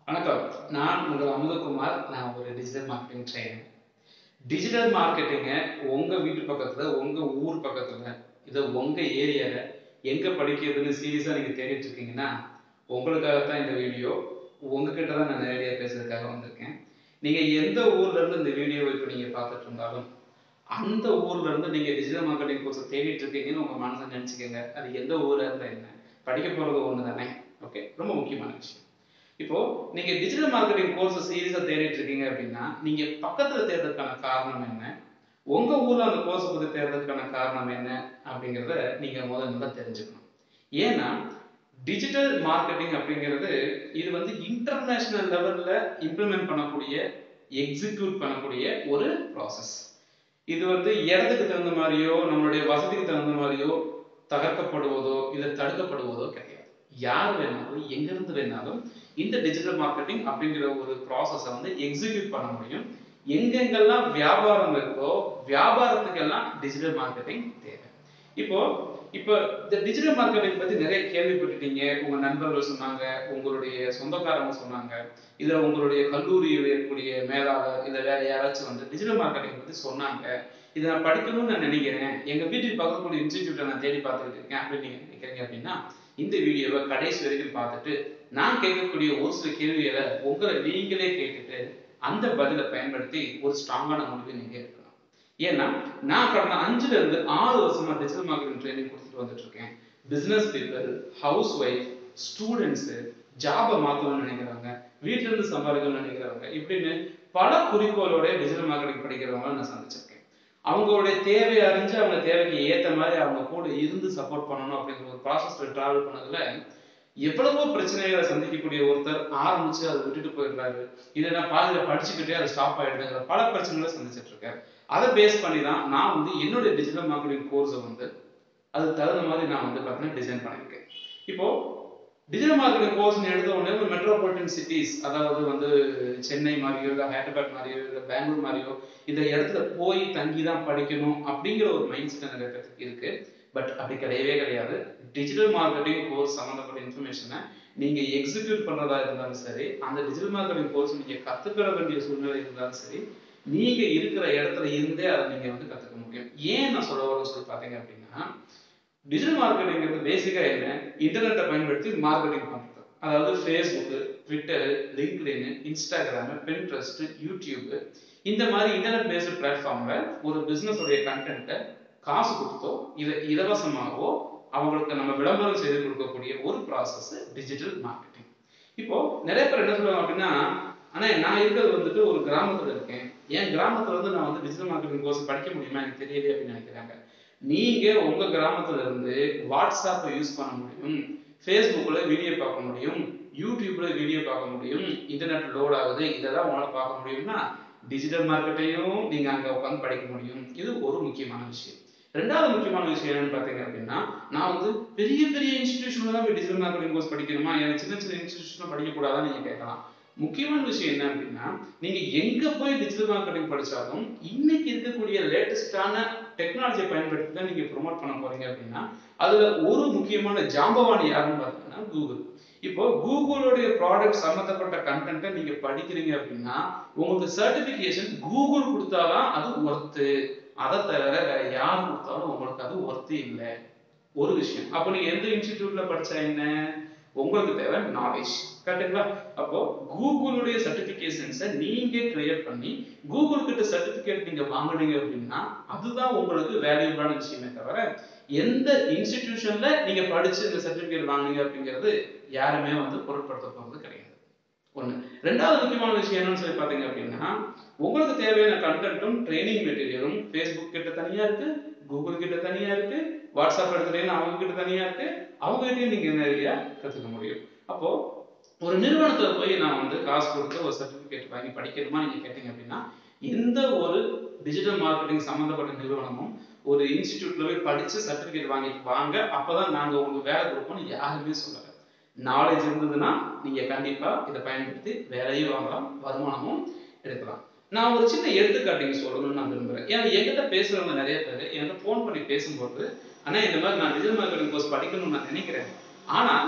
வணக்கம் நான் உங்கள் அமுதகுமார் நான் ஒரு டிஜிட்டல் மார்க்கெட்டிங் ட்ரெயினர் டிஜிட்டல் மார்க்கெட்டிங்கை உங்கள் வீட்டு பக்கத்தில் உங்கள் ஊர் பக்கத்தில் இதை உங்கள் ஏரியாவில் எங்கே படிக்கிறதுன்னு சீரியஸாக நீங்கள் தேடிட்டு இருக்கீங்கன்னா உங்களுக்காக தான் இந்த வீடியோ உங்ககிட்ட தான் நான் நேரடியாக பேசுறதுக்காக வந்திருக்கேன் நீங்கள் எந்த ஊர்லேருந்து இந்த வீடியோவை இப்போ நீங்கள் பார்த்துட்டு இருந்தாலும் அந்த ஊர்ல இருந்து நீங்கள் டிஜிட்டல் மார்க்கெட்டிங் கோர்ஸை தேடிட்டு இருக்கீங்கன்னு உங்கள் மனசை நினச்சிக்கோங்க அது எந்த ஊராக இருந்தால் என்ன படிக்க போகிறது ஒன்று தானே ஓகே ரொம்ப முக்கியமான விஷயம் இப்போ நீங்க டிஜிட்டல் மார்க்கெட்டிங் கோர்ஸ் சீரியஸா தேடிட்டு இருக்கீங்க அப்படின்னா நீங்க பக்கத்துல தேடுறதுக்கான காரணம் என்ன உங்க ஊர்ல அந்த கோர்ஸ் பத்தி தேடுறதுக்கான காரணம் என்ன அப்படிங்கிறத நீங்க முதல்ல நல்லா தெரிஞ்சுக்கணும் ஏன்னா டிஜிட்டல் மார்க்கெட்டிங் அப்படிங்கிறது இது வந்து இன்டர்நேஷனல் லெவல்ல இம்ப்ளிமெண்ட் பண்ணக்கூடிய எக்ஸிக்யூட் பண்ணக்கூடிய ஒரு ப்ராசஸ் இது வந்து இடத்துக்கு தகுந்த மாதிரியோ நம்மளுடைய வசதிக்கு தகுந்த மாதிரியோ தகர்க்கப்படுவதோ இல்லை தடுக்கப்படுவதோ கிடையாது யார் வேணாலும் எங்கிருந்து வேணாலும் இந்த டிஜிட்டல் மார்க்கெட்டிங் அப்படிங்கிற ஒரு ப்ராசஸை வந்து எக்ஸிக்யூட் பண்ண முடியும் எங்கெங்கெல்லாம் வியாபாரம் இருக்கோ வியாபாரத்துக்கெல்லாம் டிஜிட்டல் மார்க்கெட்டிங் தேவை இப்போ இப்போ இந்த டிஜிட்டல் மார்க்கெட்டிங் பத்தி நிறைய கேள்விப்பட்டுட்டீங்க உங்க நண்பர்கள் சொன்னாங்க உங்களுடைய சொந்தக்காரங்க சொன்னாங்க இல்ல உங்களுடைய கல்லூரியில் இருக்கக்கூடிய மேலாளர் இல்ல வேற யாராச்சும் வந்து டிஜிட்டல் மார்க்கெட்டிங் பத்தி சொன்னாங்க இதை நான் படிக்கணும்னு நான் நினைக்கிறேன் எங்க வீட்டுக்கு பக்கத்துல இன்ஸ்டிடியூட்டை நான் தேடி பார்த்துக்கிட்டு இருக்கேன் அப்படின்னு நீங்க நினைக்கிறீங்க அப்படின்னா இந்த வீடியோவை கடைசி வரைக்கும் பார்த்துட்டு நான் கேட்கக்கூடிய ஒரு சில கேள்விகளை உங்களை நீங்களே கேட்டுட்டு அந்த பதிலை பயன்படுத்தி ஒரு ஸ்ட்ராங்கான முடிவை நீங்க எடுக்கணும் ஏன்னா நான் கடந்த அஞ்சுல இருந்து ஆறு வருஷமா டிஜிட்டல் மார்க்கெட்டிங் ட்ரைனிங் கொடுத்துட்டு வந்துட்டு இருக்கேன் business people house wife students ஜாபை மாத்தணும்னு நினைக்கிறவங்க வீட்டுல இருந்து சம்பாதிக்கணும்னு நினைக்கிறவங்க இப்படின்னு பல குறிக்கோளோட டிஜிட்டல் மார்க்கெட்டிங் படிக்கிறவங்க நான் சந்திச்சிருக்கேன் அவங்களுடைய தேவையை அறிஞ்சு அவங்க தேவைக்கு ஏத்த மாதிரி அவங்க கூட இருந்து சப்போர்ட் பண்ணணும் அப்படிங்கிற ஒரு ப்ராசஸ்ல டிராவல் பண்ணதுல எவ்வளவோ பிரச்சனைகளை சந்திக்கக்கூடிய ஒருத்தர் ஆரம்பிச்சு அதை விட்டுட்டு போயிடுறாரு இல்லைன்னா பாதியில படிச்சுக்கிட்டே அது ஸ்டாப் ஆயிடுதுங்கிற பல பிரச்சனைகளை சந்திச்சிட்டு இருக்காரு அதை பேஸ் பண்ணி தான் நான் வந்து என்னுடைய டிஜிட்டல் மார்க்கெட்டிங் கோர்ஸை வந்து அதுக்கு தகுந்த மாதிரி நான் வந்து பார்த்தீங்கன்னா டிசைன் பண்ணியிருக்கேன் இப்போ டிஜிட்டல் மார்க்கெட்டிங் கோர்ஸ் எடுத்த உடனே ஒரு மெட்ரோபாலிட்டன் சிட்டிஸ் அதாவது வந்து சென்னை மாதிரியோ இல்லை ஹைதராபாத் மாதிரியோ இல்லை பெங்களூர் மாதிரியோ இந்த இடத்துல போய் தங்கி தான் படிக்கணும் அப்படிங்கிற ஒரு மைண்ட் செட் நிறைய பேருக்கு இருக்கு பட் அப்படி கிடையவே கிடையாது டிஜிட்டல் மார்க்கெட்டிங் கோர்ஸ் சம்மந்தப்பட்ட இன்ஃபர்மேஷனை நீங்க எக்ஸிக்யூட் பண்றதா இருந்தாலும் சரி அந்த டிஜிட்டல் மார்க்கெட்டிங் கோர்ஸ் நீங்க கத்துக்கிற வேண்டிய சூழ்நிலை இருந்தாலும் சரி நீங்க இருக்கிற இடத்துல இருந்தே அதை நீங்க வந்து கத்துக்க முடியும் ஏன் நான் சொல்ல வரேன்னு சொல்லி பாத்தீங்க அப்படின்னா டிஜிட்டல் மார்க்கெட்டிங்கிறது பேசிக்கா என்ன இன்டர்நெட்டை பயன்படுத்தி மார்க்கெட்டிங் பண்றது அதாவது Facebook Twitter LinkedIn Instagram Pinterest YouTube இந்த மாதிரி இன்டர்நெட் பேஸ்டு பிளாட்ஃபார்ம்ல ஒரு பிசினஸ் உடைய கண்டென்ட்டை காசு கொடுத்தோ இதை இலவசமாகவோ அவங்களுக்கு நம்ம விளம்பரம் செய்து கொடுக்கக்கூடிய ஒரு ப்ராசஸ் டிஜிட்டல் மார்க்கெட்டிங் இப்போ நிறைய பேர் என்ன சொல்லுவாங்க அப்படின்னா ஆனா நான் இருக்கிறது வந்துட்டு ஒரு கிராமத்துல இருக்கேன் என் கிராமத்துல வந்து நான் வந்து டிஜிட்டல் மார்க்கெட்டிங் கோர்ஸ் படிக்க முடியுமா எனக்கு தெரியலையே அப்படின்னு நினைக்கிறாங்க நீங்க உங்க கிராமத்துல இருந்து வாட்ஸ்அப்பை யூஸ் பண்ண முடியும் ஃபேஸ்புக்ல வீடியோ பார்க்க முடியும் யூடியூப்ல வீடியோ பார்க்க முடியும் இன்டர்நெட் லோட் ஆகுது இதெல்லாம் உங்களால பார்க்க முடியும்னா டிஜிட்டல் மார்க்கெட்டையும் நீங்க அங்க உட்காந்து படிக்க முடியும் இது ஒரு முக்கியமான விஷயம் ரெண்டாவது முக்கியமான விஷயம் என்னன்னு பாத்தீங்க அப்படின்னா நான் வந்து பெரிய பெரிய இன்ஸ்டிடியூஷன்ல தான் போய் டிஜிட்டல் மார்க்கெட்டிங் கோர்ஸ் படிக்கணுமா எனக்கு சின்ன சின்ன இன்ஸ்டிடியூஷன்ல படிக்க கூடாதான்னு நீங்க கேட்கலாம் முக்கியமான விஷயம் என்ன அப்படின்னா நீங்க எங்க போய் டிஜிட்டல் மார்க்கெட்டிங் படிச்சாலும் இன்னைக்கு இருக்கக்கூடிய லேட்டஸ்டான டெக்னாலஜியை பயன்படுத்தி தான் நீங்க ப்ரொமோட் பண்ண போறீங்க அப்படின்னா அதுல ஒரு முக்கியமான ஜாம்பவான் யாருன்னு பார்த்தீங்கன்னா கூகுள் இப்போ கூகுளுடைய ப்ராடக்ட் சம்மந்தப்பட்ட கண்டென்ட்டை நீங்க படிக்கிறீங்க அப்படின்னா உங்களுக்கு சர்டிபிகேஷன் கூகுள் கொடுத்தாதான் அது ஒர்த்து அதை தவிர வேற யார் கொடுத்தாலும் உங்களுக்கு அது ஒர்த்து இல்லை ஒரு விஷயம் அப்போ நீங்க எந்த இன்ஸ்டிடியூட்ல படிச்சா என்ன உங்களுக்கு தேவை நாலேஜ் கரெக்டுங்களா அப்போ கூகுளுடைய சர்டிபிகேஷன்ஸை நீங்க கிரியேட் பண்ணி கூகுள் கிட்ட சர்டிபிகேட் நீங்க வாங்குனீங்க அப்படின்னா அதுதான் உங்களுக்கு வேல்யூபிளான விஷயமே தவிர எந்த இன்ஸ்டிடியூஷன்ல நீங்க படிச்சு இந்த சர்டிபிகேட் வாங்குனீங்க அப்படிங்கிறது யாருமே வந்து பொருட்படுத்த போறது கிடையாது ஒண்ணு ரெண்டாவது முக்கியமான விஷயம் என்னன்னு சொல்லி பாத்தீங்க அப்படின்னா உங்களுக்கு தேவையான கண்டென்ட்டும் ட்ரைனிங் மெட்டீரியலும் ஃபேஸ்புக் கிட்ட தனியா இருக்கு கூகுள் கிட்ட தனியா இருக்கு வாட்ஸ்அப் எடுத்துட்டீங்கன்னா அவங்க கிட்ட தனியா இருக்கு அவங்க கிட்டயும் நீங்க நிறைய கத்துக்க முடியும் அப்போ ஒரு நிறுவனத்துல போய் நான் வந்து காசு கொடுத்து ஒரு சர்டிபிகேட் வாங்கி படிக்கணுமா நீங்க கேட்டீங்க அப்படின்னா எந்த ஒரு டிஜிட்டல் மார்க்கெட்டிங் சம்பந்தப்பட்ட நிறுவனமும் ஒரு இன்ஸ்டிடியூட்ல போய் படிச்சு சர்டிபிகேட் வாங்கிட்டு வாங்க அப்பதான் நாங்க உங்களுக்கு வேலை கொடுப்போம்னு யாருமே சொல்லல நாலேஜ் இருந்ததுன்னா நீங்க கண்டிப்பா இதை பயன்படுத்தி வேலையும் வாங்கலாம் வருமானமும் எடுக்கலாம் நான் ஒரு சின்ன எடுத்துக்காட்டிங்க சொல்லணும்னு நான் விரும்புறேன் ஏன்னா என்கிட்ட பேசுறவங்க நிறைய பேர் என்கிட்ட ஃபோன் பண்ணி பேசும்போது ஆனா இந்த மாதிரி நான் டிஜிட்டல் மார்க்கெட்டிங் கோர்ஸ் படிக்கணும்னு நான் நினைக்கிறேன் ஆனா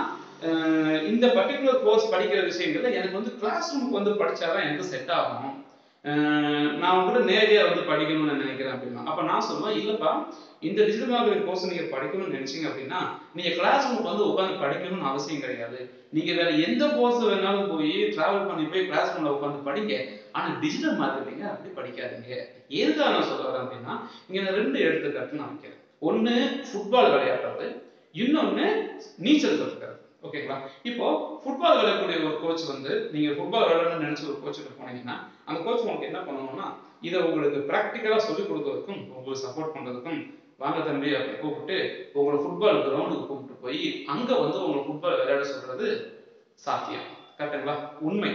அஹ் இந்த பர்டிகுலர் கோர்ஸ் படிக்கிற விஷயங்கள்ல எனக்கு வந்து கிளாஸ் ரூமுக்கு வந்து படிச்சாதான் எனக்கு செட் ஆகும் அஹ் நான் உங்ககிட்ட நேரடியாக வந்து படிக்கணும்னு நான் நினைக்கிறேன் அப்படின்னா அப்போ நான் சொல்லுவேன் இல்லைப்பா இந்த டிஜிட்டல் மார்க்கெட்டிங் கோர்ஸ் நீங்கள் படிக்கணும்னு நினைச்சீங்க அப்படின்னா நீங்கள் கிளாஸ் ரூமுக்கு வந்து உட்காந்து படிக்கணும்னு அவசியம் கிடையாது நீங்கள் வேற எந்த கோர்ஸ் வேணாலும் போய் ட்ராவல் பண்ணி போய் கிளாஸ் ரூமில் உட்காந்து படிங்க ஆனால் டிஜிட்டல் மார்க்கெட்டிங்க அப்படி படிக்காதீங்க எதுக்காக நான் சொல்ல வரேன் அப்படின்னா இங்கே நான் ரெண்டு எடுத்துக்காட்டு நான் வைக்கிறேன் ஒன்று ஃபுட்பால் விளையாடுறது இன்னொன்று நீச்சல் கற்றுக்கிறது ஓகேங்களா இப்போ ஃபுட்பால் விளையாடக்கூடிய ஒரு கோச் வந்து நீங்க ஃபுட்பால் விளையாடணும்னு நினைச்ச ஒரு கோச்சுக்கு போனீங்கன்னா அந்த கோச் உங்களுக்கு என்ன பண்ணணும்னா இதை உங்களுக்கு ப்ராக்டிக்கலா சொல்லிக் கொடுக்கறதுக்கும் உங்களுக்கு சப்போர்ட் பண்றதுக்கும் வாங்க தம்பி அப்படி கூப்பிட்டு உங்களை ஃபுட்பால் கிரவுண்டுக்கு கூப்பிட்டு போய் அங்க வந்து உங்களை ஃபுட்பால் விளையாட சொல்றது சாத்தியம் கரெக்டுங்களா உண்மை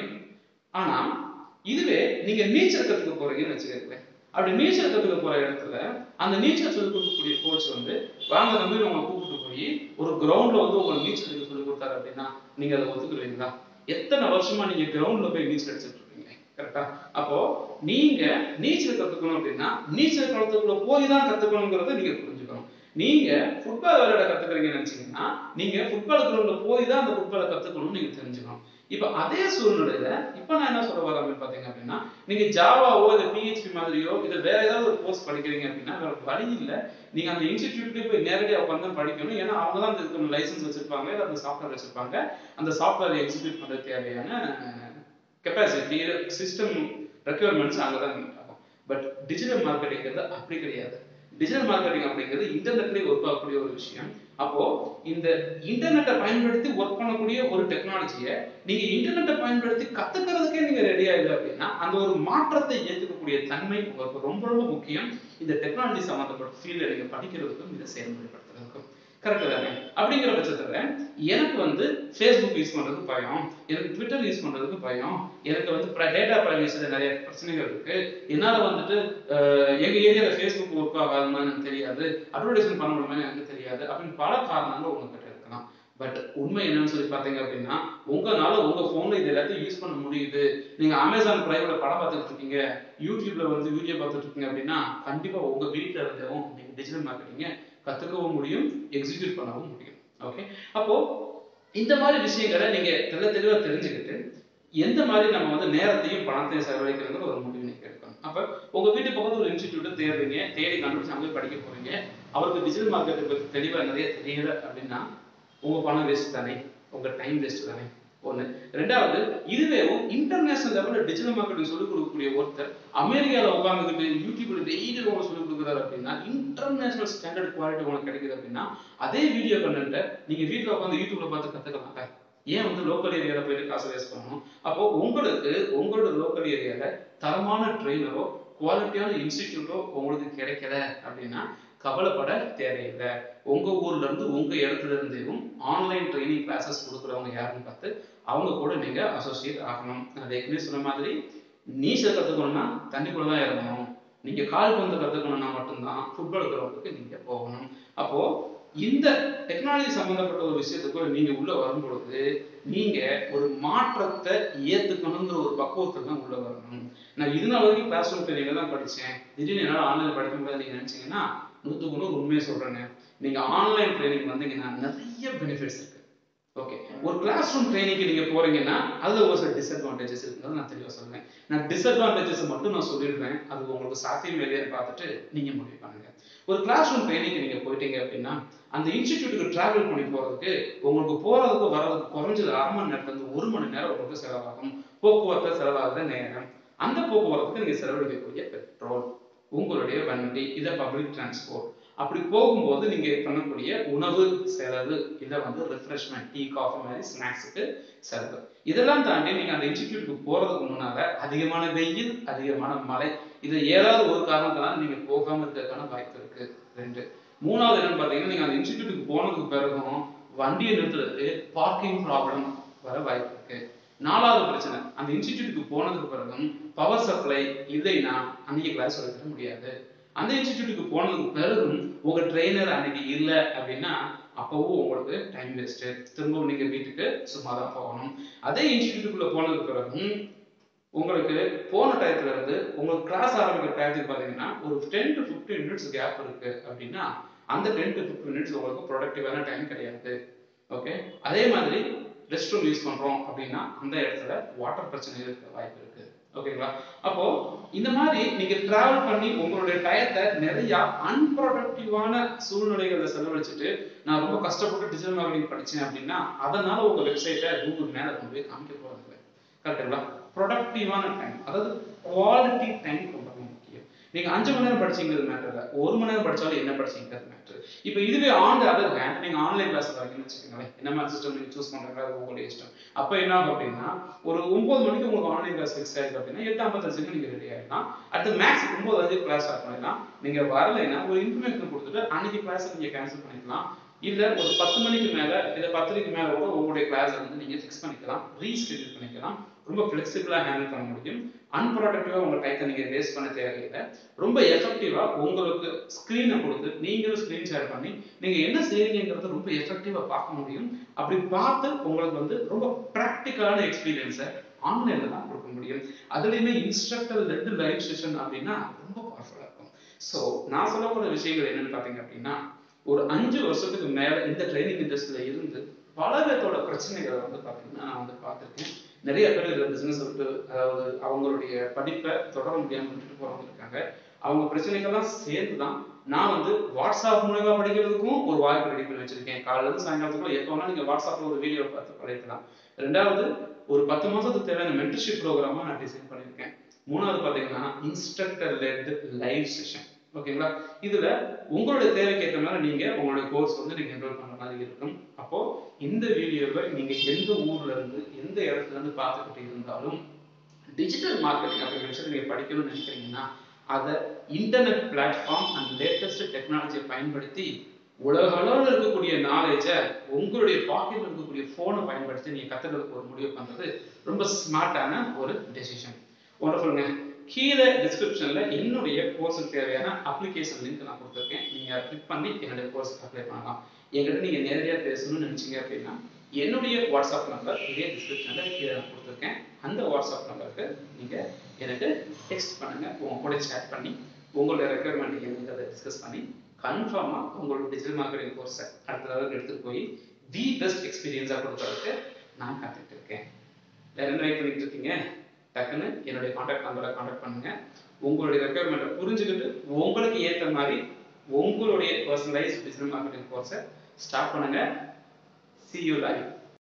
ஆனா இதுவே நீங்க நீச்சல் கத்துக்க போறீங்கன்னு வச்சுக்கோங்களேன் அப்படி நீச்சல் கத்துக்க போற இடத்துல அந்த நீச்சல் சொல்லிக் கொடுக்கக்கூடிய கோச் வந்து வாங்க தம்பி உங்களை கூப்பிட்டு போய் ஒரு கிரவுண்ட்ல வந்து உங்களுக்கு நீச்சல் அடிக்க சொல்லி கொடுத்தாரு அப்படின்னா நீங்க அதை ஒத்துக்குறீங்களா எத்தனை வருஷமா நீங்க கிரவுண்ட்ல போய் நீச்சல் அடிச்சிட்டு இருக்கீங்க கரெக்டா அப்போ நீங்க நீச்சல் கத்துக்கணும் அப்படின்னா நீச்சல் குளத்துக்குள்ள போய் தான் கத்துக்கணுங்கிறத நீங்க புரிஞ்சுக்கணும் நீங்க ஃபுட்பால் விளையாட கத்துக்கிறீங்கன்னு நினைச்சீங்கன்னா நீங்க ஃபுட்பால் கிரவுண்ட்ல போய் தான் அந்த ஃபுட்பாலை கத்துக்கணும்னு நீங்க தெரிஞ்சுக்கணும் இப்ப அதே சூழ்நிலையில இப்ப நான் என்ன சொல்ல வரேன் அப்படின்னு பாத்தீங்க அப்படின்னா நீங்க ஜாவாவோ இல்ல பிஹெச்பி மாதிரியோ இல்ல வேற ஏதாவது ஒரு கோர்ஸ் படிக்கிறீங்க அப்படின்னா வேற வழி இல்ல நீங்க அந்த இன்ஸ்டிடியூட்லயே போய் நேரடியாக உட்காந்து படிக்கணும் ஏன்னா அவங்க தான் அதுக்கு லைசன்ஸ் வச்சிருப்பாங்க இல்ல அந்த சாஃப்ட்வேர் வச்சிருப்பாங்க அந்த சாஃப்ட்வேர் எக்ஸிக்யூட் பண்றது தேவையான கெப்பாசிட்டி சிஸ்டம் ரெக்யர்மெண்ட்ஸ் அங்கே தான் மீட் ஆகும் பட் டிஜிட்டல் மார்க்கெட்டிங்கிறது அப்படி கிடையாது டிஜிட்டல் மார்க்கெட்டிங் அப்படிங்கிறது இன்டர்நெட்லேயே ஒர்க் ஆகக்கூடிய ஒரு விஷயம் அப்போ இந்த இன்டர்நெட்டை பயன்படுத்தி ஒர்க் பண்ணக்கூடிய ஒரு டெக்னாலஜியை நீங்க இன்டர்நெட்டை பயன்படுத்தி கத்துக்கிறதுக்கே நீங்க ரெடியா இல்லை அப்படின்னா அந்த ஒரு மாற்றத்தை ஏற்றுக்கக்கூடிய தன்மை உங்களுக்கு ரொம்ப ரொம்ப முக்கியம் இந்த டெக்னாலஜி சம்மந்தப்பட்ட ஃபீல்டில் நீங்க படிக்கிறதுக்கும் இதை செயல்முறைப்படுத்துறதுக்கும் கரெக்ட் தானே அப்படிங்கிற பட்சத்துல எனக்கு வந்து ஃபேஸ்புக் யூஸ் பண்றதுக்கு பயம் எனக்கு ட்விட்டர் யூஸ் பண்றதுக்கு பயம் எனக்கு வந்து டேட்டா பிரைவசியில் நிறைய பிரச்சனைகள் இருக்கு என்னால வந்துட்டு அஹ், எங்க ஏரியால ஃபேஸ்புக் ஒர்க் ஆகாதுன்னு எனக்கு தெரியாது அட்வர்டைஸ்மெண்ட் பண்ண முடியுமா எனக்கு தெரியாது அப்படின்னு பல காரணங்கள் உங்ககிட்ட இருக்கலாம் பட் உண்மை என்னன்னு சொல்லி பார்த்தீங்க அப்படின்னா உங்களால உங்க போன்ல இது எல்லாத்தையும் யூஸ் பண்ண முடியுது நீங்க அமேசான் பிரைவ்ல படம் பார்த்துட்டு இருக்கீங்க யூடியூப்ல வந்து வீடியோ பார்த்துட்டு இருக்கீங்க அப்படின்னா கண்டிப்பா உங்க வீட்டுல இருந்தவும் நீங்க டிஜிட்டல் மார்க்கெட்டிங்க கத்துக்கவும் முடியும் எக்ஸிக்யூட் பண்ணவும் முடியும் ஓகே அப்போ இந்த மாதிரி விஷயங்களை நீங்க தெள்ள தெளிவா தெரிஞ்சுக்கிட்டு எந்த மாதிரி நம்ம வந்து நேரத்தையும் பணத்தையும் செலவழிக்கிறதுங்கிற ஒரு முடிவு நீங்க எடுக்கணும் அப்ப உங்க வீட்டு பக்கத்துல ஒரு இன்ஸ்டிடியூட்டை தேடுறீங்க தேடி கண்டுபிடிச்சு அங்கே படிக்க போறீங்க அவருக்கு டிஜிட்டல் மார்க்கெட்டை பத்தி தெளிவா நிறைய தெரியல அப்படின்னா உங்க பணம் வேஸ்ட் தானே உங்க டைம் வேஸ்ட் தானே ஒண்ணு ரெண்டாவது இதுவே இன்டர்நேஷனல் லெவல்ல டிஜிட்டல் மார்க்கெட்டிங் சொல்லிக் கொடுக்கக்கூடிய ஒருத்தர் அமெரிக்கால உட்காந்துக்கிட்டு யூடியூப்ல டெய்லி உங்களுக்கு சொல்லிக் கொடுக்குறாரு அப்படின்னா இன்டர்நேஷனல் ஸ்டாண்டர்ட் குவாலிட்டி உங்களுக்கு கிடைக்குது அப்படின்னா அதே வீடியோ கண்டென்ட்டை நீங்க வீட்ல உட்காந்து யூடியூப்ல பார்த்து கத்துக்கலாம்ல ஏன் வந்து லோக்கல் ஏரியால போயிட்டு காசு வேஸ்ட் பண்ணணும் அப்போ உங்களுக்கு உங்களோட லோக்கல் ஏரியால தரமான ட்ரெயினரோ குவாலிட்டியான இன்ஸ்டிடியூட்டோ உங்களுக்கு கிடைக்கல அப்படின்னா கவலைப்பட தேவையில்லை உங்க ஊர்ல இருந்து உங்க இடத்துல இருந்தேவும் ஆன்லைன் ட்ரைனிங் கிளாஸஸ் கொடுக்குறவங்க யாருன்னு பார்த்து அவங்க கூட நீங்க அசோசியேட் ஆகணும் நான் ஏற்கனவே சொன்ன மாதிரி நீச்சல் கத்துக்கணும்னா தண்ணிக்குள்ள தான் இறங்கணும் நீங்க கால் பந்து கத்துக்கணும்னா மட்டும்தான் ஃபுட்பால் கிரவுண்டுக்கு நீங்க போகணும் அப்போ இந்த டெக்னாலஜி சம்பந்தப்பட்ட ஒரு விஷயத்துக்குள்ள நீங்க உள்ள வரும்பொழுது நீங்க ஒரு மாற்றத்தை ஏத்துக்கணுங்கிற ஒரு பக்குவத்தில் தான் உள்ள வரணும் நான் இது நாள் வரைக்கும் கிளாஸ் ரூம் ட்ரைனிங்ல தான் படிச்சேன் திடீர்னு என்னால ஆன்லைன் படிக்க முடியாது நீங்க நினைச்சீங்கன்னா நூற்றுக்கு நூறு உண்மையை சொல்றேங்க நீங்க ஆன்லைன் ட்ரைனிங் வந்தீங்கன்னா நிறைய பெனிஃபிட்ஸ் இருக்கு ஓகே ஒரு கிளாஸ் ரூம் ட்ரைனிங்க்கு நீங்க போறீங்கன்னா அதுல ஒரு சில டிஸ்அட்வான்டேஜஸ் இருக்குங்கிறது நான் தெளிவா சொல்றேன் நான் டிஸ்அட்வான்டேஜஸ் மட்டும் நான் சொல்லிடுறேன் அது உங்களுக்கு சாத்தியம் இல்லையான்னு பார்த்துட்டு நீங்க முடிவு பண்ணுங்க ஒரு கிளாஸ் ரூம் ட்ரைனிங்க்கு நீங்க போயிட்டீங்க அப்படின்னா அந்த இன்ஸ்டிடியூட்டுக்கு டிராவல் பண்ணி போறதுக்கு உங்களுக்கு போறதுக்கு வர்றதுக்கு குறைஞ்சது அரை மணி நேரத்துல இருந்து ஒரு மணி நேரம் உங்களுக்கு செலவாகும் போக்குவரத்து செலவாகுற நேரம் அந்த போக்குவரத்துக்கு நீங்க செலவழிக்கக்கூடிய பெட்ரோல் உங்களுடைய வண்டி இதை பப்ளிக் டிரான்ஸ்போர்ட் அப்படி போகும்போது நீங்க பண்ணக்கூடிய உணவு செலவு இதை வந்து ரிஃப்ரெஷ்மெண்ட் டீ காஃபி மாதிரி ஸ்நாக்ஸுக்கு செலவு இதெல்லாம் தாண்டி நீங்க அந்த இன்ஸ்டிடியூட்டுக்கு போறதுக்கு முன்னால அதிகமான வெயில் அதிகமான மழை இது ஏதாவது ஒரு காரணத்தினால நீங்க போகாம இருக்கிறதுக்கான வாய்ப்பு இருக்கு ரெண்டு மூணாவது என்னன்னு பாத்தீங்கன்னா நீங்க அந்த இன்ஸ்டிடியூட்டுக்கு போனதுக்கு பிறகும் வண்டியை நிறுத்துறதுக்கு பார்க்கிங் ப்ராப்ளம் வர வாய்ப்பு இருக்கு நாலாவது பிரச்சனை அந்த இன்ஸ்டிடியூட்டுக்கு போனதுக்கு பிறகும் பவர் சப்ளை இல்லைன்னா அன்னைக்கு கிளாஸ் எடுத்துட முடியாது அந்த இன்ஸ்டிடியூட்டுக்கு போனதுக்கு பிறகும் உங்க ட்ரெயினர் அன்னைக்கு இல்லை அப்படின்னா அப்பவும் உங்களுக்கு டைம் வேஸ்ட் திரும்பவும் நீங்க வீட்டுக்கு சும்மா தான் போகணும் அதே இன்ஸ்டிடியூட்டுக்குள்ள போனதுக்கு பிறகும் உங்களுக்கு போன டயத்துல இருந்து உங்களுக்கு கிளாஸ் ஆரம்பிக்கிற டயத்துக்கு பாத்தீங்கன்னா ஒரு ten to fifteen minutes gap இருக்கு அப்படின்னா அந்த டென் டு ஃபிஃப்டீன் மினிட்ஸ் உங்களுக்கு ப்ரொடக்டிவான டைம் கிடையாது ஓகே அதே மாதிரி ரெஸ்ட் ரூம் யூஸ் பண்றோம் அப்படின்னா அந்த இடத்துல வாட்டர் பிரச்சனை இருக்க வாய்ப்பு இருக்கு ஓகேங்களா அப்போ இந்த மாதிரி நீங்க டிராவல் பண்ணி உங்களுடைய டயத்தை நிறைய அன்ப்ரொடக்டிவான சூழ்நிலைகளை செலவழிச்சிட்டு நான் ரொம்ப கஷ்டப்பட்டு டிஜிட்டல் மார்க்கெட்டிங் படிச்சேன் அப்படின்னா அதனால உங்க வெப்சைட்டை கூகுள் மேல கொண்டு போய் காமிக்க போறது கரெக்டுங்களா ப்ரொடக்டிவான டைம் அதாவது குவாலிட்டி டைம் ரொம்ப ரொம்ப முக்கியம் நீங்க அஞ்சு மணி நேரம் படிச்சீங்கிறது மேட்டர் இல்லை ஒரு மணி நேரம் படிச்சாலும் என்ன படிச்சீங்கிறது மேட்டர் இப்போ இதுவே ஆன் த அதர் ஹேண்ட் நீங்க ஆன்லைன் கிளாஸ் வரீங்கன்னு வச்சுக்கோங்களேன் என்ன மாதிரி சிஸ்டம் நீங்க சூஸ் பண்றீங்களோ அது உங்களுடைய இஷ்டம் அப்போ என்ன ஆகும் அப்படின்னா ஒரு ஒன்பது மணிக்கு உங்களுக்கு ஆன்லைன் கிளாஸ் ஃபிக்ஸ் ஆயிருக்கு அப்படின்னா எட்டு ஐம்பத்தஞ்சுக்கு நீங்க ரெடி ஆயிடலாம் அடுத்து மேக்ஸ் ஒன்பது அஞ்சு கிளாஸ் ஸ்டார்ட் பண்ணிடலாம் நீங்க வரலைன்னா ஒரு இன்ஃபர்மேஷன் கொடுத்துட்டு அன்னைக்கு கிளாஸ் நீங்க கேன்சல் பண்ணிக்கலாம் இல்ல ஒரு பத்து மணிக்கு மேல இல்ல பத்தரைக்கு மேல கூட உங்களுடைய கிளாஸ் வந்து நீங்க ஃபிக்ஸ் பண்ணிக்கலாம் ரீஸ்கெடியூல் பண்ணிக்கலாம் ரொம்ப ஃபிளெக்சிபிளா ஹேண்டில் பண்ண முடியும் அன்ப்ரொடக்டிவா உங்க டைத்தை நீங்க வேஸ்ட் பண்ண தேவையில்லை ரொம்ப எஃபெக்டிவா உங்களுக்கு ஸ்கிரீனை கொடுத்து நீங்களும் ஸ்கிரீன் ஷேர் பண்ணி நீங்க என்ன செய்றீங்கிறத ரொம்ப எஃபெக்டிவா பார்க்க முடியும் அப்படி பார்த்து உங்களுக்கு வந்து ரொம்ப ப்ராக்டிக்கலான எக்ஸ்பீரியன்ஸை ஆன்லைன்ல தான் கொடுக்க முடியும் அதுலயுமே இன்ஸ்ட்ரக்டர் லெட் லைவ் செஷன் அப்படின்னா ரொம்ப பவர்ஃபுல்லா இருக்கும் ஸோ நான் சொல்ல போற விஷயங்கள் என்னன்னு பாத்தீங்க அப்படின்னா ஒரு அஞ்சு வருஷத்துக்கு மேல இந்த ட்ரைனிங் இண்டஸ்ட்ரியில இருந்து பல பேர்த்தோட பிரச்சனைகளை வந்து பாத்தீங்கன்னா நான் வந்து பார்த்திருக்கேன் நிறைய பேர் இதில் பிசினஸ் விட்டு அதாவது அவங்களுடைய படிப்பை தொடர முடியாம விட்டுட்டு போறவங்க இருக்காங்க அவங்க பிரச்சனைகள்லாம் சேர்ந்து தான் நான் வந்து வாட்ஸ்அப் மூலமா படிக்கிறதுக்கும் ஒரு வாய்ப்பு ரெடி பண்ணி வச்சிருக்கேன் காலையில இருந்து சாயங்காலத்துக்குள்ள எப்போ வேணா நீங்க வாட்ஸ்அப்ல ஒரு வீடியோ பார்த்து படிக்கலாம் ரெண்டாவது ஒரு பத்து மாசத்துக்கு தேவையான மென்டர்ஷிப் ப்ரோக்ராமா நான் டிசைன் பண்ணியிருக்கேன் மூணாவது பாத்தீங்கன்னா இன்ஸ்ட்ரக்டர் லெட் லைவ் செஷன் ஓகேங்களா இதுல உங்களுடைய தேவைக்கு ஏற்ற மாதிரி நீங்க உங்களுடைய கோர்ஸ் வந்து நீங்க என்ரோல் பண்ற மாதிரி இருக்கும் அப்போ இந்த வீடியோவை நீங்க எந்த ஊர்ல இருந்து எந்த இடத்துல இருந்து பார்த்துக்கிட்டு இருந்தாலும் டிஜிட்டல் மார்க்கெட்டிங் அப்படிங்கிற விஷயத்தை நீங்க படிக்கணும்னு நினைக்கிறீங்கன்னா அதை இன்டர்நெட் பிளாட்ஃபார்ம் அண்ட் லேட்டஸ்ட் டெக்னாலஜியை பயன்படுத்தி உலக அளவில் இருக்கக்கூடிய நாலேஜை உங்களுடைய பாக்கெட்ல இருக்கக்கூடிய ஃபோனை பயன்படுத்தி நீங்க கத்துக்கிறதுக்கு ஒரு முடிவு பண்றது ரொம்ப ஸ்மார்ட்டான ஒரு டெசிஷன் ஒண்டர்ஃபுல்ங்க கீழே டிஸ்கிரிப்ஷன்ல என்னுடைய கோர்ஸுக்கு தேவையான அப்ளிகேஷன் லிங்க் நான் கொடுத்துருக்கேன் நீங்க கிளிக் பண்ணி என்னுடைய கோர்ஸ் அப்ளை பண்ணலாம் என்கிட்ட நீங்க நேரடியா பேசணும்னு நினைச்சீங்க அப்படின்னா என்னுடைய வாட்ஸ்அப் நம்பர் இதே டிஸ்கிரிப்ஷன்ல கீழே நான் கொடுத்துருக்கேன் அந்த வாட்ஸ்அப் நம்பருக்கு நீங்க எனக்கு டெக்ஸ்ட் பண்ணுங்க உங்க கூட சேட் பண்ணி உங்களுடைய ரெக்குயர்மெண்ட் என்னங்கிறத டிஸ்கஸ் பண்ணி கன்ஃபார்மா உங்களோட டிஜிட்டல் மார்க்கெட்டிங் கோர்ஸை அடுத்த லெவலுக்கு எடுத்துட்டு போய் தி பெஸ்ட் எக்ஸ்பீரியன்ஸா கொடுக்கறதுக்கு நான் காத்துட்டு இருக்கேன் வேற என்ன வெயிட் பண்ணிட்டு இருக்கீங்க டக்குன்னு என்னுடைய காண்டாக்ட் நம்பரை காண்டாக்ட் பண்ணுங்க உங்களுடைய ரெக்குயர்மெண்ட்டை புரிஞ்சுக்கிட்டு உங்களுக்கு ஏற்ற மாதிரி உங்களுடைய பர்சனலைஸ் டிஜிட்டல் மார்க்கெட்டிங் கோர்ஸை ஸ்டார்ட் பண்ணுங்க சி யூ லைவ்